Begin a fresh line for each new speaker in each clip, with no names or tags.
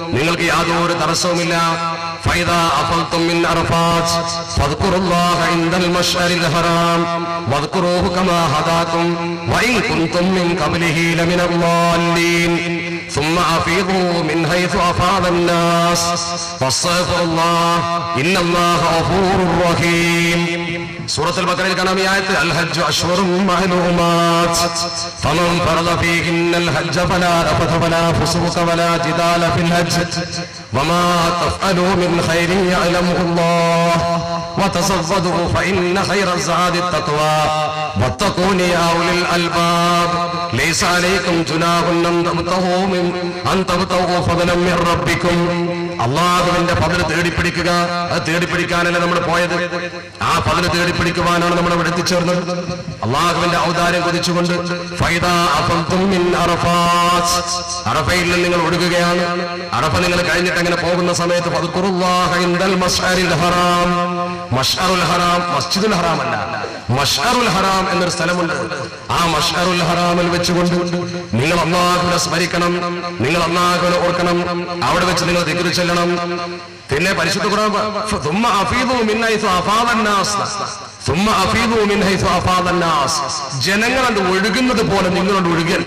നിങ്ങൾക്ക് യാതൊരു തടസ്സവുമില്ല فإذا أفضتم من عرفات فاذكروا الله عند المشعر الحرام واذكروه كما هداكم وإن كنتم من قبله لمن الضالين ثم أفيضوا من حيث أفاض الناس واستغفروا الله إن الله غفور رحيم سورة البقرة കാണാം ഈ ആയത്ത് الحج أشهر معلومات فمن فرض فيهن الحج فلا رفث ولا فسوق ولا جدال في الحج وما تفعلوا من خير يعلمه الله وتصدقوا فإن خير الزاد التقوى واتقون يا أولي الألباب ليس عليكم جناح أن تبتغوا من أن تبتغوا فضلا من ربكم അള്ളാഹുവിന്റെ പതില് തേടിപ്പിടിക്കുക അത് തേടിപ്പിടിക്കാനല്ല നമ്മൾ പോയത് ആ പതില് തേടിപ്പിടിക്കുവാനാണ് നമ്മൾ ഇവിടെ എത്തിച്ചേർന്നത് അള്ളാഹുവിന്റെ ഔദാര്യം കൊതിച്ചുകൊണ്ട് ഫൈദാ അഫൽതും മിൻ അറഫാത്ത്. അറഫയിൽ നിന്ന് നിങ്ങൾ ഒഴുകുകയാണ് അറഫ നിങ്ങൾ കഴിഞ്ഞിട്ട് അങ്ങനെ പോകുന്ന സമയത്ത് ഫദ്കുറുല്ലാഹ ഇൻദൽ മശ്അരിൽ ഹറാം മഷ്അറുൽ ഹറാം മസ്ജിദുൽ ഹറാം അല്ല മഷ്അറുൽ ഹറാം എന്നൊരു സ്ഥലമുണ്ട് ആ മഷ്അറുൽ ഹറാമിൽ വെച്ചുകൊണ്ട് നിങ്ങൾ അള്ളാഹുവിനെ സ്മരിക്കണം നിങ്ങൾ അള്ളാഹുവിനെ ഓർക്കണം അവിടെ വെച്ച് നിങ്ങൾ ദിക്ർ ചെല്ലണം പിന്നെ പരിശുദ്ധ ഖുർആൻ പ- ثم أفيضوا من حيث أفاض الناس ثم أفيضوا من حيث أفاض الناس ജനങ്ങളത് ഒഴുകുന്നത് പോലെ നിങ്ങളോട് ഒഴുകൽ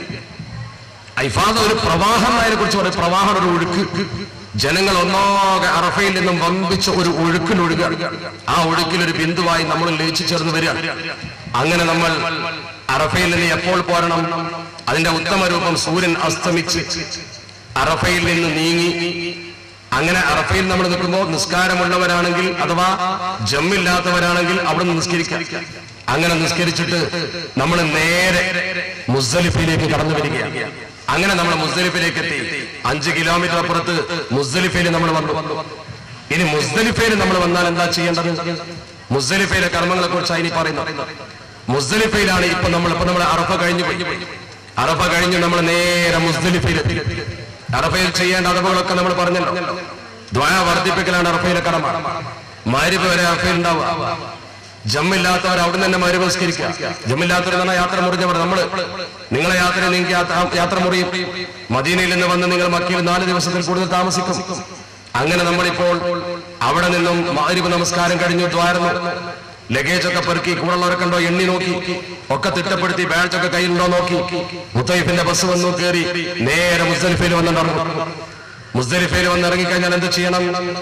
ഐഫാദ ഒരു പ്രവാഹമായതിനെ കുറിച്ച് പറയും പ്രവാഹം ഒരു ഒഴുക്ക് ജനങ്ങൾ ഒന്നാകെ അറഫയിൽ നിന്നും വമ്പിച്ച ഒരു ഒഴുക്കിൽ ഒഴുകുക ആ ഒഴുക്കിൽ ഒരു ബിന്ദുവായി നമ്മൾ ലയിച്ചു ചേർന്ന് വരിക അങ്ങനെ നമ്മൾ അറഫയിൽ നിന്ന് എപ്പോൾ പോരണം അതിന്റെ ഉത്തമ രൂപം സൂര്യൻ അസ്തമിച്ച് അറഫയിൽ നിന്ന് നീങ്ങി അങ്ങനെ അറഫയിൽ നമ്മൾ നിൽക്കുമ്പോൾ നിസ്കാരമുള്ളവരാണെങ്കിൽ അഥവാ ജമ്മില്ലാത്തവരാണെങ്കിൽ അവിടെ നിന്ന് നിസ്കരിക്കാം അങ്ങനെ നിസ്കരിച്ചിട്ട് നമ്മൾ നേരെ മുസ്ദലിഫയിലേക്ക് കടന്നു വരികയാണ് അങ്ങനെ നമ്മൾ മുസ്ദലിഫിലേക്ക് എത്തി അഞ്ച് കിലോമീറ്റർ അപ്പുറത്ത് മുസ്ദലിഫയിൽ നമ്മൾ വന്നു ഇനി മുസ്ദലിഫയിൽ നമ്മൾ വന്നാൽ എന്താ ചെയ്യേണ്ടത് മുസ്ദലിഫയിലെ കർമ്മങ്ങളെ കുറിച്ചാണ് ഇനി പറയുന്നത് മുസ്ദലിഫയിലാണ് ഇപ്പൊ നമ്മൾ ഇപ്പൊ നമ്മൾ അറഫ കഴിഞ്ഞു പോയി അറഫ കഴിഞ്ഞ് നമ്മൾ നേരെ മുസ്ദലിഫയിലെത്തി അറഫയിൽ ചെയ്യേണ്ട അറഫകളൊക്കെ നമ്മൾ പറഞ്ഞല്ലോ ദ്വായ വർദ്ധിപ്പിക്കലാണ് അറഫയിലെ കടമ മാരിബ് വരെ അറഫയിൽ ഉണ്ടാവുക ജമ്മില്ലാത്തവർ അവിടെ തന്നെ മരുപസ്കരിക്കുക ജമ്മില്ലാത്തവർ എന്ന് പറഞ്ഞാൽ യാത്ര മുറിഞ്ഞവർ നമ്മള് നിങ്ങളെ യാത്ര നിങ്ങൾക്ക് യാത്ര- യാത്ര മുറിയും മദീനയിൽ നിന്ന് വന്ന് നിങ്ങൾ മക്കയിൽ നാല് ദിവസത്തിൽ കൂടുതൽ താമസിക്കും അങ്ങനെ നമ്മളിപ്പോൾ അവിടെ നിന്നും മാരിബ് നമസ്കാരം കഴിഞ്ഞു ദ്വാരുന്നു ലഗേജ് ഒക്കെ പെറുക്കി കൂടുള്ളവരൊക്കെ ഉണ്ടോ എണ്ണി നോക്കി ഒക്കെ തിട്ടപ്പെടുത്തി ബാഡ്ജ് ഒക്കെ കയ്യിലുണ്ടോ നോക്കി മുത്തൈഫിന്റെ ബസ് വന്നു കയറി നേരെ മുസ്ദലിഫയിൽ വന്നിറങ്ങും മുസ്ദലിഫയിൽ വന്ന് ഇറങ്ങിക്കഴിഞ്ഞാൽ എന്ത് ചെയ്യണം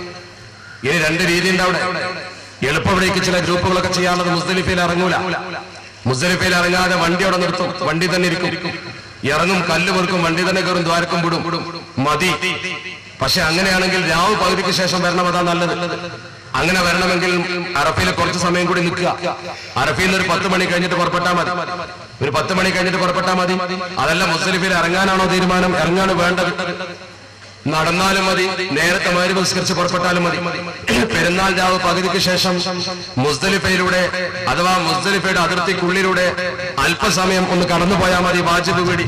ഇനി രണ്ട് രീതിയുണ്ട് അവിടെ എളുപ്പവിടേക്ക് ചില ഗ്രൂപ്പുകളൊക്കെ ചെയ്യാനുള്ളത് മുസ്ദലിഫയിൽ ഇറങ്ങൂല മുസ്ദലിഫയിൽ ഇറങ്ങാതെ വണ്ടി അവിടെ നിർത്തും വണ്ടി തന്നെ ഇരിക്കും ഇറങ്ങും കല്ല് പെറുക്കും വണ്ടി തന്നെ കയറും ദ്വാരക്കും വിടും മതി പക്ഷെ അങ്ങനെയാണെങ്കിൽ രാവ് പകുതിക്ക് ശേഷം വരണം അതാ നല്ലത് അങ്ങനെ വരണമെങ്കിൽ അറഫയിൽ കുറച്ച് സമയം കൂടി നിൽക്കുക അറഫയിൽ നിന്ന് ഒരു പത്ത് മണി കഴിഞ്ഞിട്ട് പുറപ്പെട്ടാൽ മതി ഒരു പത്ത് മണി കഴിഞ്ഞിട്ട് പുറപ്പെട്ടാൽ മതി അതല്ല മുസ്ലിഫിൽ ഇറങ്ങാനാണോ തീരുമാനം ഇറങ്ങാണ് വേണ്ടത് നടന്നാലും മതി നേരത്തെ മാരി സംസ്കരിച്ച് പുറപ്പെട്ടാലും മതി പെരുന്നാൾ രാവ് പകുതിക്ക് ശേഷം മുസ്ദലിഫയിലൂടെ അഥവാ മുസ്ദലിഫയുടെ അതിർത്തിക്കുള്ളിലൂടെ അല്പസമയം ഒന്ന് കടന്നു പോയാൽ മതി വാജിബ് വീടി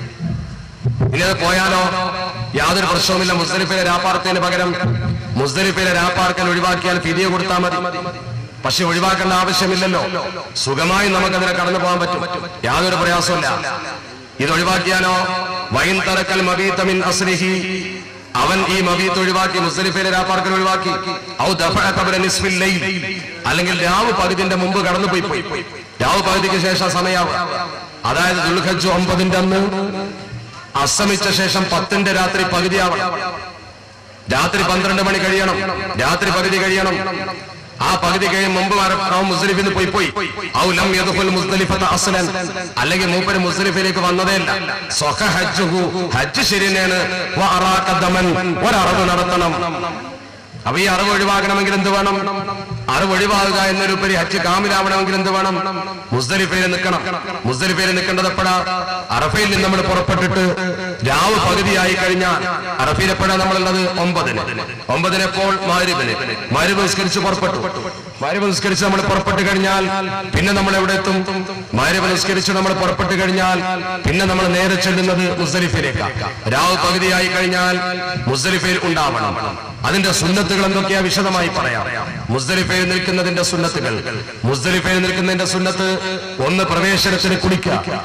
ഇനി അത് പോയാലോ യാതൊരു പ്രശ്നവുമില്ല മുസ്ദലിഫയിലെ രാപ്പാർത്തിന് പകരം മുസ്ദലിഫയിലെ രാപ്പാർക്കൽ ഒഴിവാക്കിയാൽ ഫിദിയ കൊടുത്താൽ മതി പക്ഷെ ഒഴിവാക്കേണ്ട ആവശ്യമില്ലല്ലോ സുഖമായി നമുക്കതിനെ കടന്നു പോകാൻ പറ്റും യാതൊരു പ്രയാസമില്ല ഇത് ഒഴിവാക്കിയാലോ വൈൻ തറക്കൽ മബീത്തമിൻ അസ്രിഹി അവൻ ഈ മബീത്ത് ഒഴിവാക്കി മുസ്ദലിഫയിലെ രാപ്പാർക്കൽ ഒഴിവാക്കി ഔ ദഫഅ ഖബ്ല നിസ്ഫിൽ ലൈൽ അല്ലെങ്കിൽ രാവ് പകുതിന്റെ മുമ്പ് കടന്നു പോയി പോയി രാവ് പകുതിക്ക് ശേഷം സമയാവും അതായത് ദുൽഹജ്ജ് ഒമ്പതിന്റെ അന്ന് അസ്തമിച്ച ശേഷം പത്തിന്റെ രാത്രി പകുതിയാവണം രാത്രി പന്ത്രണ്ട് മണി കഴിയണം രാത്രി പകുതി കഴിയണം ആ പകുതി കഴിയും മുമ്പ് അവൻ മുസ്ലിഫിന് പോയി പോയി ഔ ലം യദ്ഖുൽ മുസ്ദലിഫത അസ്ലൻ അല്ലെങ്കിൽ മൂപ്പര് മുസ്ലിഫിലേക്ക് വന്നതേയില്ല സ്വഖ ഹജ്ജുഹു ഹജ്ജ് ശരി തന്നെയാണ് വ അറാക ദമൻ ഒരറവ് നടത്തണം അപ്പൊ ഈ അറിവ് ഒഴിവാക്കണമെങ്കിൽ എന്ത് വേണം അറിവ് ഒഴിവാകുക എന്നൊരുപരി ഹജ്ജ് കാമിലാവണമെങ്കിൽ എന്ത് വേണം മുസ്ദലിഫയിൽ നിൽക്കണം മുസ്ദലിഫയിൽ നിൽക്കേണ്ടത് എപ്പോഴാ അറഫയിൽ നിന്ന് നമ്മൾ പുറപ്പെട്ടിട്ട് രാവ് പകുതിയായി കഴിഞ്ഞാൽ അറഫയിൽ എപ്പോഴാ നമ്മളുള്ളത് ഒമ്പതിന് ഒമ്പതിനെപ്പോൾ മാരിബിന് മാരിബ് നിസ്കരിച്ച് പുറപ്പെട്ടു മാരിബ് നിസ്കരിച്ച് നമ്മൾ പുറപ്പെട്ടു കഴിഞ്ഞാൽ പിന്നെ നമ്മൾ എവിടെ എത്തും മാരിബ് നിസ്കരിച്ച് നമ്മൾ പുറപ്പെട്ടു കഴിഞ്ഞാൽ പിന്നെ നമ്മൾ നേരെ ചെല്ലുന്നത് മുസ്ദലിഫയിലേക്കാണ് രാവ് പകുതിയായി കഴിഞ്ഞാൽ മുസ്ദലിഫയിൽ ഉണ്ടാവണം അതിന്റെ സുന്നത്തുകൾ എന്തൊക്കെയാ വിശദമായി പറയാം മുസ്ദലിഫയിൽ നിൽക്കുന്നതിന്റെ സുന്നത്തുകൾ മുസ്ദലിഫയിൽ നിൽക്കുന്നതിന്റെ സുന്നത്ത് ഒന്ന് പ്രവേശനത്തിന് കുളിക്കുക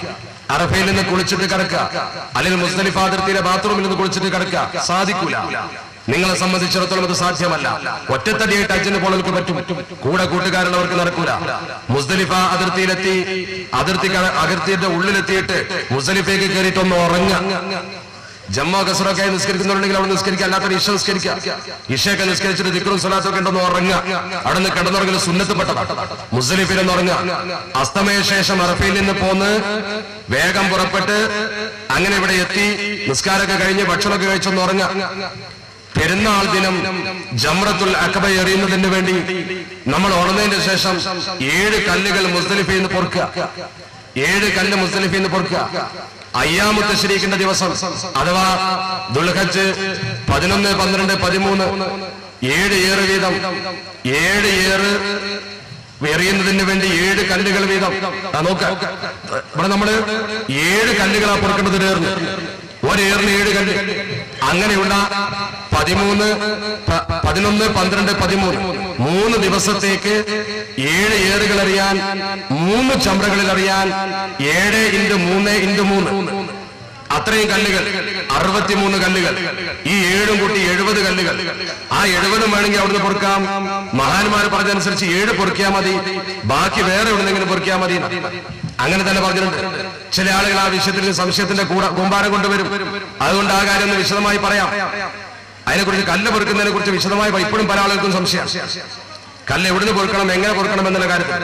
അറഫയിൽ നിന്ന് കുളിച്ചിട്ട് കിടക്കുക അല്ലെങ്കിൽ മുസ്തലിഫ അതിർത്തിയിലെ ബാത്റൂമിൽ നിന്ന് കുളിച്ചിട്ട് കിടക്കുക സാധിക്കൂല നിങ്ങളെ സംബന്ധിച്ചിടത്തോളം അത് സാധ്യമല്ല ഒറ്റത്തടിയായിട്ട് അച്ഛന് പോലവർക്ക് പറ്റും കൂടെ കൂട്ടുകാരുള്ളവർക്ക് നടക്കൂല മുസ്തലിഫ അതിർത്തിയിലെത്തി അതിർത്തി ക- അതിർത്തിയുടെ ഉള്ളിലെത്തിയിട്ട് മുസ്തലിഫയ്ക്ക് കയറിയിട്ട് ഒന്ന് ഉറങ്ങുക ജമ്മു കസറൊക്കെ നിസ്കരിക്കുന്നുണ്ടെങ്കിൽ അവിടെ നിസ്കരിക്കുക അല്ലാത്ത ഇഷ നിസ്കരിക്കുക ഇഷയൊക്കെ നിസ്കരിച്ചിട്ട് ദിക്റും സ്വലാത്തും ഒക്കെ ഉണ്ടെന്ന് ഉറങ്ങുക അവിടെ നിന്ന് കിടന്നുറങ്ങൽ സുന്നത്തപ്പെട്ടതാണ് മുസ്ലിഫിൽ നിന്ന് ഉറങ്ങുക അസ്തമയ ശേഷം അറഫയിൽ നിന്ന് പോന്ന് വേഗം പുറപ്പെട്ട് അങ്ങനെ ഇവിടെ എത്തി നിസ്കാരമൊക്കെ കഴിഞ്ഞ് ഭക്ഷണമൊക്കെ കഴിച്ചൊന്ന് ഉറങ്ങുക പെരുന്നാൾ ദിനം ജമ്രത്തുൽ അക്കബ എറിയുന്നതിന് വേണ്ടി നമ്മൾ ഉണർന്നതിന് ശേഷം ഏഴ് കല്ലുകൾ മുസ്തലിഫയിൽ നിന്ന് പൊറുക്കുക ഏഴ് കല്ല് മുസ്തലിഫയിൽ നിന്ന് പൊറുക്കുക അയ്യാമുത്ത് ശരീക്കിന്റെ ദിവസം അഥവാ ദുൽഹജ് പതിനൊന്ന് പന്ത്രണ്ട് പതിമൂന്ന് ഏഴ് ഏറ് വീതം ഏഴ് ഏറ് എറിയുന്നതിന് വേണ്ടി ഏഴ് കല്ലുകൾ വീതം ആ നോക്ക ഇവിടെ നമ്മള് ഏഴ് കല്ലുകളാ പൊറുക്കേണ്ടത് ഏറിന് ഒരേറിന് ഏഴ് കല്ല് അങ്ങനെയുള്ള പതിമൂന്ന് പ- പതിനൊന്ന് പന്ത്രണ്ട് പതിമൂന്ന് മൂന്ന് ദിവസത്തേക്ക് ഏഴ് ഏറുകൾ അറിയാൻ മൂന്ന് ചമ്രകളിൽ അറിയാൻ ഏഴ് ഇൻറ്റു മൂന്ന് ഇൻറ്റു മൂന്ന് അത്രയും കല്ലുകൾ അറുപത്തിമൂന്ന് കല്ലുകൾ ഈ ഏഴും കൂട്ടി എഴുപത് കല്ലുകൾ ആ എഴുപതും വേണമെങ്കിൽ അവിടുന്ന് പൊറുക്കാം മഹാന്മാർ പറഞ്ഞതനുസരിച്ച് ഏഴ് പൊറുക്കിയാൽ മതി ബാക്കി വേറെ എവിടുന്നെങ്കിലും പൊറുക്കിയാൽ മതി അങ്ങനെ തന്നെ പറഞ്ഞിട്ടുണ്ട് ചില ആളുകൾ ആ വിഷയത്തിൽ സംശയത്തിന്റെ കൂടെ കൂമ്പാരം കൊണ്ടുവരും അതുകൊണ്ട് ആ കാര്യം ഒന്ന് വിശദമായി പറയാം അതിനെക്കുറിച്ച് കല്ല് പൊറുക്കുന്നതിനെ കുറിച്ച് വിശദമായി പ- ഇപ്പോഴും പല ആളുകൾക്കും സംശയം കല്ല് എവിടുന്ന് പൊറുക്കണം എങ്ങനെ പൊറുക്കണം എന്നുള്ള കാര്യത്തിൽ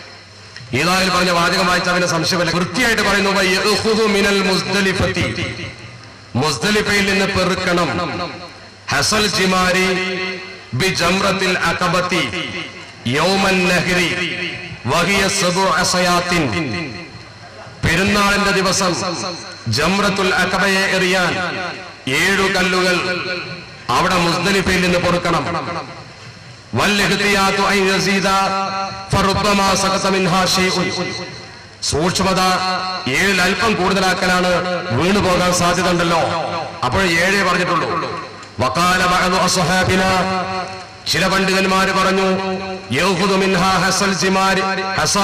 ഈതായിൽ പറഞ്ഞ വാചകം വായിച്ച അവന് സംശയമില്ല കൃത്യമായിട്ട് പറയുന്നു വയഖുദു മിനൽ മുസ്ദലിഫത്തി മുസ്ദലിഫയിൽ നിന്ന് പെറുക്കണം ഹസൽ ജിമാരി ബി ജംറത്തിൽ അഖബത്തി യൗമൻ നഹ്രി വഹിയ സബു അസയാത്തിൻ പെരുന്നാളിന്റെ ദിവസം ജംറത്തുൽ അഖബയെ എറിയാൻ ഏഴു കല്ലുകൾ അവിടെ മുസ്ദലിഫയിൽ നിന്ന് പൊറുക്കണം والاحتياط أن يزيد فربما سقط منها شيء സൂക്ഷ്മത ഏഴിൽ അല്പം കൂടുതലാക്കലാണ് വീണു പോകാൻ സാധ്യത ഉണ്ടല്ലോ അപ്പോൾ ഏഴേ പറഞ്ഞിട്ടുള്ളൂ വക്കാല ബഅദു അസ്ഹാബിന ചില പണ്ഡിതന്മാര് പറഞ്ഞു യൗഹുദു മിൻഹാ ഹസൽ ജിമാരി ഹസ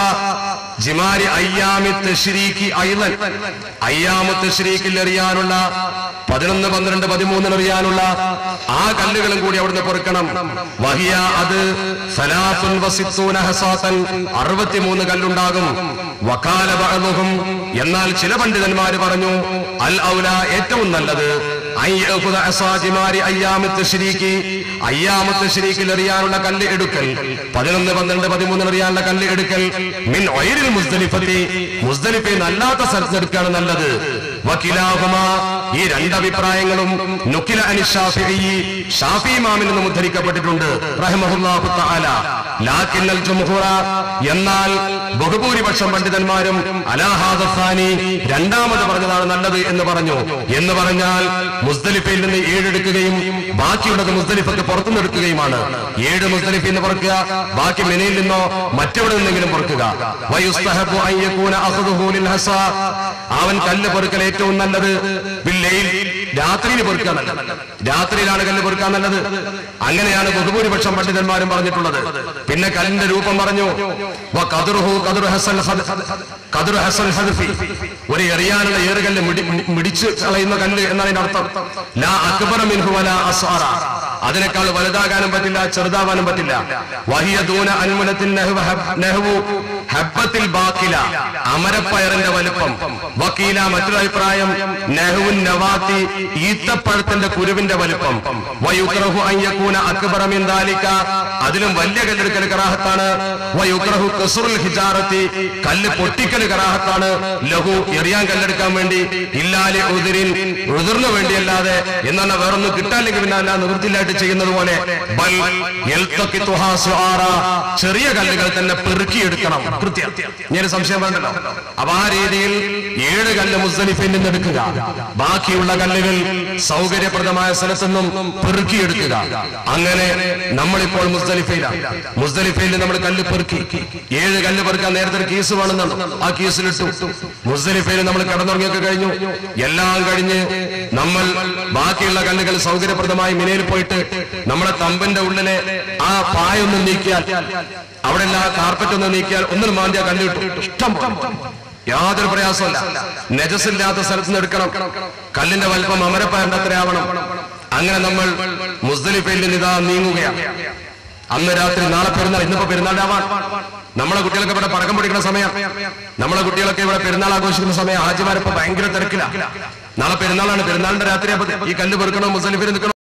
ജിമാരി അയ്യാമി തശ്രീക്ക് ഐലൻ അയ്യാമു തശ്രീക്കിൽ എറിയാനുള്ള പതിനൊന്ന് പന്ത്രണ്ട് പതിമൂന്നിന് എറിയാനുള്ള ആ കല്ലുകളും കൂടി അവിടുന്ന് പൊറുക്കണം വഹിയ അത് സലാസുൻ വസിത്തൂന ഹസാത്തൻ അറുപത്തിമൂന്ന് കല്ലുണ്ടാകും വക്കാല ബഅദുഹും എന്നാൽ ചില പണ്ഡിതന്മാര് പറഞ്ഞു അൽ ഔല ഏറ്റവും നല്ലത് അൻ യഅഖുദ അസാജിമാരി അയ്യാമത്ത് ശരീക്ക് അയ്യാമത്ത് ശരീക്കിൽ എറിയാനുള്ള കല്ല് എടുക്കൽ പതിനൊന്ന് പന്ത്രണ്ട് പതിമൂന്നിന് എറിയാനുള്ള കല്ല് എടുക്കൽ മിൻ ഒയരിൽ മുസ്ദലിഫത്തി മുസ്ദലിഫയിൽ അല്ലാത്ത സ്ഥലത്ത് എടുക്കുകയാണ് നല്ലത് വക്കിലാഹുമ ഈ രണ്ടഭിപ്രായങ്ങളും നുക്കില അനി ഷാഫിഈ ഷാഫി ഇമാമിൽ നിന്നും ഉദ്ധരിക്കപ്പെട്ടിട്ടുണ്ട് റഹ്മഹുല്ലാഹു തആല ലാക്കിന്നൽ ജംഹൂറ എന്നാൽ ബഹുഭൂരിപക്ഷം പണ്ഡിതന്മാരും അലാഹാദാനി രണ്ടാമത് പറഞ്ഞതാണ് നല്ലത് എന്ന് പറഞ്ഞു എന്ന് പറഞ്ഞാൽ മുസ്ദലിഫയിൽ നിന്ന് ഏഴെടുക്കുകയും ബാക്കിയുള്ളത് മുസ്ദലിഫക്ക് പുറത്തുനിന്ന് എടുക്കുകയുമാണ് ഏഴ് മുസ്ദലിഫിൽ നിന്ന് പുറക്കുക ബാക്കി മെനയിൽ നിന്നോ മറ്റെവിടെ നിന്നെങ്കിലും പുറക്കുക വയുസ്തഹബു അൻ യകൂന അഖ്ദുഹു ലിൽ ഹസ. അവൻ കല്ല് പൊറുക്കൽ ഏറ്റവും നല്ലത് ബില്ലയിൽ രാത്രിയിൽ പൊറുക്കുക നല്ലത് രാത്രിയിലാണ് കല്ല് പൊറുക്കാൻ നല്ലത് അങ്ങനെയാണ് ബഹുഭൂരിപക്ഷം പണ്ഡിതന്മാരും പറഞ്ഞിട്ടുള്ളത് പിന്നെ കല്ലിന്റെ രൂപം പറഞ്ഞു വ ഖദ്റുഹു ഖദ്റു ഹസൽ ഹദ്- ഖദ്റു ഹസൽ ഹദ്ഫി. ഒരു എറിയാനുള്ള ഏറുകല്ല് മിടി- മിടിച്ച് കളയുന്ന കല്ല് എന്നാണ് അതിന്റെ അർത്ഥം ലാ അക്ബറ മിൻഹു വലാ അസ്അറ. അതിനേക്കാൾ വലുതാകാനും പറ്റില്ല ചെറുതാവാനും പറ്റില്ല വഹിയ ദൂന അൻമുലത്തിൻ നഹ്വ ഹബ്- നഹ്വു ഹബ്ബത്തിൽ ബാക്കില അമരപ്പയറിന്റെ വലുപ്പം വക്കീല മറ്റൊരു അഭിപ്രായം നെഹുൻ നവാത്തി ഈത്തപ്പഴത്തിന്റെ കുരുവിന്റെ വലുപ്പം വയുക്രഹു അയ്യക്കൂന അക്ബറ മിൻ ദാലിക അതിലും വലിയ കല്ലെടുക്കൽ കറാഹത്താണ് വയുക്രഹു കസുറുൽ ഹിജാറത്തി കല്ല് പൊട്ടിക്കൽ കറാഹത്താണ് ലഹു എറിയാൻ കല്ലെടുക്കാൻ വേണ്ടി ഇല്ലാലെ ഉതിരിൻ ഉതിർന്നു വേണ്ടിയല്ലാതെ എന്നാണ് വേറൊന്നും കിട്ടാല്ലെങ്കിൽ പിന്നെ അല്ല നിവൃത്തിയിലായിട്ട് ചെയ്യുന്നത് പോലെ ബൽ യൽതഖിതുഹാ സുആറ. ചെറിയ കല്ലുകൾ തന്നെ പെറുക്കിയെടുക്കണം കൃത്യം ഞാൻ സംശയം വേണ്ടല്ലോ അപ്പൊ ആ രീതിയിൽ ഏഴ് കല്ല് മുസ്തലിഫിൽ നിന്ന് എടുക്കുക ബാക്കിയുള്ള കല്ലുകൾ സൗകര്യപ്രദമായ സ്ഥലത്തു നിന്നും പെറുക്കിയെടുക്കുക അങ്ങനെ നമ്മളിപ്പോൾ മുസ്തലിഫയിലാണ് മുസ്തലിഫയിൽ നമ്മൾ കല്ല് പെറുക്കി ഏഴ് കല്ല് പെറുക്കാൻ നേരത്തെ ഒരു കീസ് വേണമെന്നാണ് ആ കീസിലിട്ടു മുസ്തലിഫയിൽ നമ്മൾ കിടന്നുറങ്ങിയൊക്കെ കഴിഞ്ഞു എല്ലാം കഴിഞ്ഞ് നമ്മൾ ബാക്കിയുള്ള കല്ലുകൾ സൗകര്യപ്രദമായി മിനയിൽ പോയിട്ട് നമ്മുടെ തമ്പിന്റെ ഉള്ളിലെ ആ പായൊന്ന് നീക്കിയാൽ അവിടെ എല്ലാ കാർപ്പറ്റ് ഒന്ന് നീക്കിയാൽ ഒന്നും മാന്തിയ കല്ല് കിട്ടും ഇഷ്ടം പോലെ യാതൊരു പ്രയാസമല്ല നജസില്ലാത്ത സ്ഥലത്ത് നിന്ന് എടുക്കണം കല്ലിന്റെ വലിപ്പം അമരപ്പയറിന്റെ അത്രയാവണം അങ്ങനെ നമ്മൾ മുസ്ദലിഫയിൽ നിന്ന് ഇതാ നീങ്ങുകയാണ് അന്ന് രാത്രി നാളെ പെരുന്നാൾ ഇന്നിപ്പോ പെരുന്നാളാവാൻ നമ്മളെ കുട്ടികളൊക്കെ ഇവിടെ പടക്കം പിടിക്കുന്ന സമയം നമ്മളെ കുട്ടികളൊക്കെ ഇവിടെ പെരുന്നാൾ ആഘോഷിക്കുന്ന സമയം ഹാജിമാരിപ്പോ ഭയങ്കര തിരക്കില നാളെ പെരുന്നാളാണ് പെരുന്നാളിന്റെ രാത്രി അപ്പൊ ഈ കല്ല് പെറുക്കണോ മുസ്ലിഫിൽ നിൽക്കണോ